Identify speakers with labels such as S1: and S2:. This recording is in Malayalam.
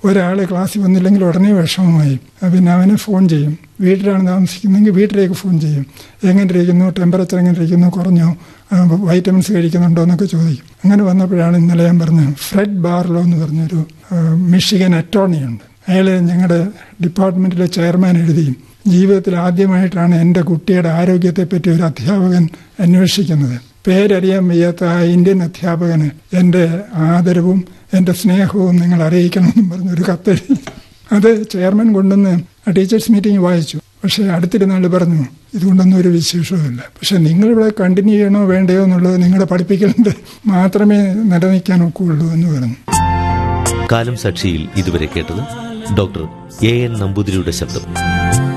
S1: ഒരാൾ ക്ലാസ്സിൽ വന്നില്ലെങ്കിൽ ഉടനെ വിഷമമായി ആ, പിന്നെ അവന് ഫോൺ ചെയ്യും വീട്ടിലാണ് താമസിക്കുന്നതെങ്കിൽ വീട്ടിലേക്ക് ഫോൺ ചെയ്യും എങ്ങനെ ഇരിക്കുന്നു ടെമ്പറേച്ചർ എങ്ങനെ ഇരിക്കുന്നു കുറഞ്ഞോ ആ, വൈറ്റമിൻസ് കഴിക്കുന്നുണ്ടോ എന്നൊക്കെ ചോദിക്കും അങ്ങനെ വന്നപ്പോഴാണ് ഇന്നലെ ഞാൻ പറഞ്ഞത് ഫ്രെഡ് ബാർലോ എന്ന് പറഞ്ഞൊരു ആ, മിഷിഗൻ അറ്റോർണി ഉണ്ട് അയാൾ ഞങ്ങളുടെ ഡിപ്പാർട്ട്മെൻറ്റിലെ ചെയർമാൻ എഴുതി ജീവിതത്തിൽ ആദ്യമായിട്ടാണ് എൻ്റെ കുട്ടിയുടെ ആരോഗ്യത്തെപ്പറ്റി ഒരു അധ്യാപകൻ അന്വേഷിക്കുന്നത് പേരറിയാൻ വയ്യാത്ത ആ ഇന്ത്യൻ അധ്യാപകന് എൻ്റെ ആദരവും എൻ്റെ സ്നേഹവും നിങ്ങൾ അറിയിക്കണമെന്നും പറഞ്ഞൊരു കത്തെഴുതി അത് ചെയർമാൻ കൊണ്ടുവന്ന് ആ ടീച്ചേഴ്സ് മീറ്റിംഗ് വായിച്ചു പക്ഷേ അടുത്തിരുന്നാൾ പറഞ്ഞു ഇതുകൊണ്ടൊന്നും ഒരു വിശേഷവുമില്ല പക്ഷെ നിങ്ങളിവിടെ കണ്ടിന്യൂ ചെയ്യണോ വേണ്ടയോ എന്നുള്ളത് നിങ്ങളുടെ പഠിപ്പിക്കലിൻ്റെ മാത്രമേ നിലനിൽക്കാൻ ഒക്കുള്ളൂ എന്ന് പറഞ്ഞു
S2: കാലം സാക്ഷിയിൽ ഇതുവരെ കേട്ടത് ഡോക്ടർ എ എൻ നമ്പൂതിരിയുടെ ശബ്ദം